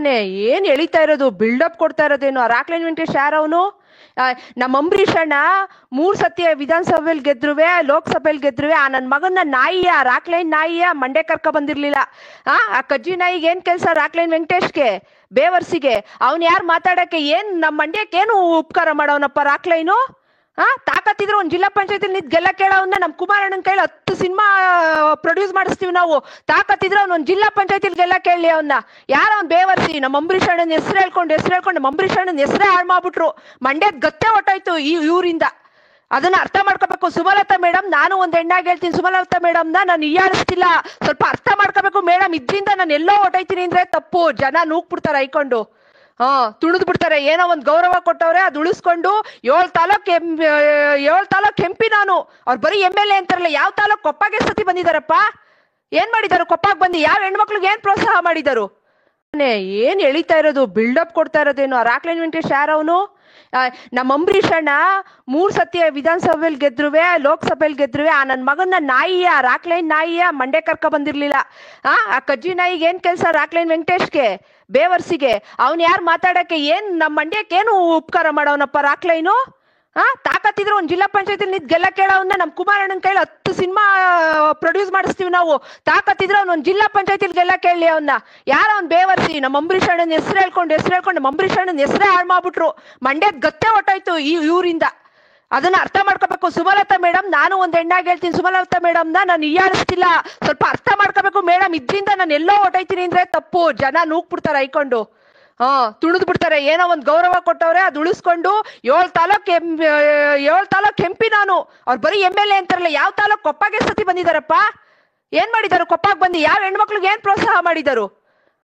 ಏನ್ ಎಳಿತಾ ಇರೋದು ಬಿಲ್ಡಪ್ ಕೊಡ್ತಾ ಇರೋದೇನು ಆ ರಾಕ್ಲೈನ್ ವೆಂಕಟೇಶ್ ಯಾರವನು ನಮ್ಮ ಅಂಬರೀಷ್ ಅಣ್ಣ ಮೂರ್ ಸತಿ ವಿಧಾನಸಭೆಯಲ್ಲಿ ಗೆದ್ರುವೆ ಲೋಕಸಭೆಯಲ್ಲಿ ಗೆದ್ರುವೆ ಆ ನನ್ ಮಗನ ನಾಯಿಯ ರಾಕ್ಲೈನ್ ನಾಯಿಯ ಮಂಡೆ ಕರ್ಕ ಬಂದಿರ್ಲಿಲ್ಲ ಆ ಆ ಕಜ್ಜಿ ನಾಯಿಗೆ ಏನ್ ಕೆಲ್ಸ ರಾಕ್ಲೈನ್ ವೆಂಕಟೇಶ್ಗೆ ಬೇವರ್ಸಿಗೆ ಅವ್ನ್ ಯಾರು ಮಾತಾಡಕ್ಕೆ ಏನ್ ನಮ್ಮ ಮಂಡ್ಯಕ್ಕೆ ಏನು ಉಪಕಾರ ಮಾಡವನಪ್ಪ ರಾಕ್ಲೈನು ಹಾ ತಾಕತ್ತಿದ್ರೆ ಒಂದ್ ಜಿಲ್ಲಾ ಪಂಚಾಯತಿ ನಿಂತ್ ಗೆಲ್ಲ ಕೇಳವನ್ನ ನಮ್ ಕುಮಾರಣ್ಣನ ಕೈಲಿ ಹತ್ತು ಸಿನಿಮಾ ಪ್ರೊಡ್ಯೂಸ್ ಮಾಡಿಸ್ತೀವಿ ನಾವು ತಾಕತ್ತಿದ್ರೆ ಅವ್ನ ಒಂದ್ ಜಿಲ್ಲಾ ಪಂಚಾಯತಿಲಿ ಗೆಲ್ಲ ಕೇಳಲಿ ಅವನ್ನ ಯಾರ ಅವ್ನ್ ಬೇವರ್ಸಿ ನಮ್ಮ ಅಂಬರೀಷ್ ಅಣ್ಣನ ಹೆಸರು ಹೇಳ್ಕೊಂಡು ಹೆಸರು ಹೇಳ್ಕೊಂಡು ನಮ್ಮ ಅಂಬರೀಷ್ ಅಣ್ಣನ ಹೆಸರೇ ಹಾಳು ಮಾಡ್ಬಿಟ್ರು ಮಂಡ್ಯದ ಗತ್ತೆ ಹೊಟ್ಟಾಯ್ತು ಈ ಇವರಿಂದ ಅದನ್ನ ಅರ್ಥ ಮಾಡ್ಕೋಬೇಕು ಸುಮಲತಾ ಮೇಡಮ್ ನಾನು ಒಂದ್ ಹೆಣ್ಣಾಗಿ ಹೇಳ್ತೀನಿ ಸುಮಲತಾ ಮೇಡಮ್ ನಾನು ಹೀಯಾಳಿಸ್ತಿಲ್ಲ ಸ್ವಲ್ಪ ಅರ್ಥ ಮಾಡ್ಕೋಬೇಕು ಮೇಡಮ್ ಇದ್ರಿಂದ ನಾನು ಎಲ್ಲೋ ಹೊಟ್ಟೈತೀನಿ ಅಂದ್ರೆ ತಪ್ಪು ಜನ ನೂಗ್ಬಿಡ್ತಾರೆ ಐಕೊಂಡು ಹಾ ತುಳಿದು ಬಿಡ್ತಾರೆ ಏನೋ ಒಂದ್ ಗೌರವ ಕೊಟ್ಟವ್ರೆ ಅದು ಉಳಿಸ್ಕೊಂಡು ಏಳ್ ತಾಲೂಕ್ ಎಂ ಏಳ್ ತಾಲೂಕ್ ಎಂಪಿ ನಾನು ಅವ್ರು ಬರೀ ಎಮ್ ಎಲ್ ಎ ಅಂತಾರಲ್ಲ ಯಾವ ತಾಲೂಕ್ ಕೊಪ್ಪಗೆ ಸತಿ ಬಂದಿದಾರಪ್ಪ ಏನ್ ಮಾಡಿದಾರು ಕೊಪ್ಪಾಗ್ ಬಂದು ಯಾವ ಹೆಣ್ಮಕ್ಳಿಗೆ ಏನ್ ಪ್ರೋತ್ಸಾಹ ಮಾಡಿದಾರು ಏನ್ ಎಳಿತಾ ಇರೋದು ಬಿಲ್ಡಪ್ ಕೊಡ್ತಾ ಇರೋದೇನು ಆ ರಾಕ್ಲೈನ್ ವೆಂಕಟೇಶ್ ಯಾರವನು ನಮ್ಮ ಅಂಬರೀಷ್ ಅಣ್ಣ ಮೂರ್ ಸತಿ ವಿಧಾನಸಭೆಯಲ್ಲಿ ಗೆದ್ರುವೆ ಲೋಕಸಭೆಯಲ್ಲಿ ಗೆದ್ರುವೆ ಆ ನನ್ ಮಗನ ನಾಯಿಯ ರಾಕ್ಲೈನ್ ನಾಯಿಯ ಮಂಡೆ ಕರ್ಕ ಬಂದಿರ್ಲಿಲ್ಲ ಆ ಆ ಕಜ್ಜಿ ನಾಯಿಗೆ ಏನ್ ಕೆಲ್ಸ ರಾಕ್ಲೈನ್ ವೆಂಕಟೇಶ್ಗೆ ಬೇವರ್ಸಿಗೆ ಅವ್ನ್ ಯಾರು ಮಾತಾಡಕ್ಕೆ ಏನ್ ನಮ್ಮ ಮಂಡ್ಯಕ್ಕೆ ಏನು ಉಪಕಾರ ಮಾಡವನಪ್ಪ ರಾಕ್ಲೈನು ಹಾ ತಾಕತ್ತಿದ್ರೆ ಒಂದ್ ಜಿಲ್ಲಾ ಪಂಚಾಯತಿ ನಿಂತ್ ಗೆಲ್ಲ ಕೇಳವನ್ನ ನಮ್ ಕುಮಾರಣ್ಣನ ಕೈಲಿ ಹತ್ತು ಸಿನಿಮಾ ಪ್ರೊಡ್ಯೂಸ್ ಮಾಡಿಸ್ತೀವಿ ನಾವು ತಾಕತ್ತಿದ್ರೆ ಅವ್ನ ಒಂದ್ ಜಿಲ್ಲಾ ಪಂಚಾಯತಿಲಿ ಗೆಲ್ಲ ಕೇಳಲಿ ಅವನ್ನ ಯಾರ ಅವ್ನ್ ಬೇವರ್ಸಿ ನಮ್ಮ ಅಂಬರೀಷ್ ಅಣ್ಣನ ಹೆಸರು ಹೇಳ್ಕೊಂಡು ಹೆಸರು ಹೇಳ್ಕೊಂಡು ನಮ್ಮ ಅಂಬರೀಷ್ ಅಣ್ಣನ ಹೆಸರೇ ಹಾಳು ಮಾಡ್ಬಿಟ್ರು ಮಂಡ್ಯದ ಗತ್ತೆ ಹೊಟ್ಟಾಯ್ತು ಈ ಇವರಿಂದ ಅದನ್ನ ಅರ್ಥ ಮಾಡ್ಕೋಬೇಕು ಸುಮಲತಾ ಮೇಡಮ್ ನಾನು ಒಂದ್ ಹೆಣ್ಣಾಗಿ ಹೇಳ್ತೀನಿ ಸುಮಲತಾ ಮೇಡಮ್ ನಾನು ಹೀಯಾಳಿಸ್ತಿಲ್ಲ ಸ್ವಲ್ಪ ಅರ್ಥ ಮಾಡ್ಕೋಬೇಕು ಮೇಡಮ್ ಇದ್ರಿಂದ ನಾನು ಎಲ್ಲೋ ಹೊಟ್ಟೈತೀನಿ ಅಂದ್ರೆ ತಪ್ಪು ಜನ ನೂಗ್ಬಿಡ್ತಾರೆ ಐಕೊಂಡು ಹಾ ತುಳಿದು ಬಿಡ್ತಾರೆ ಏನೋ ಒಂದ್ ಗೌರವ ಕೊಟ್ಟವ್ರೆ ಅದು ಉಳಿಸ್ಕೊಂಡು ಏಳ್ ತಾಲೂಕ್ ಎಂ ಏಳ್ ತಾಲೂಕ್ ಎಂಪಿ ನಾನು ಅವ್ರು ಬರೀ ಎಮ್ ಎಲ್ ಎ ಅಂತಾರಲ್ಲ ಯಾವ ತಾಲೂಕ್ ಕೊಪ್ಪಗೆ ಸತಿ ಬಂದಿದಾರಪ್ಪ ಏನ್ ಮಾಡಿದಾರು ಕೊಪ್ಪಾಗ್ ಬಂದು ಯಾವ ಹೆಣ್ಮಕ್ಳಿಗೆ ಏನ್ ಪ್ರೋತ್ಸಾಹ ಮಾಡಿದಾರು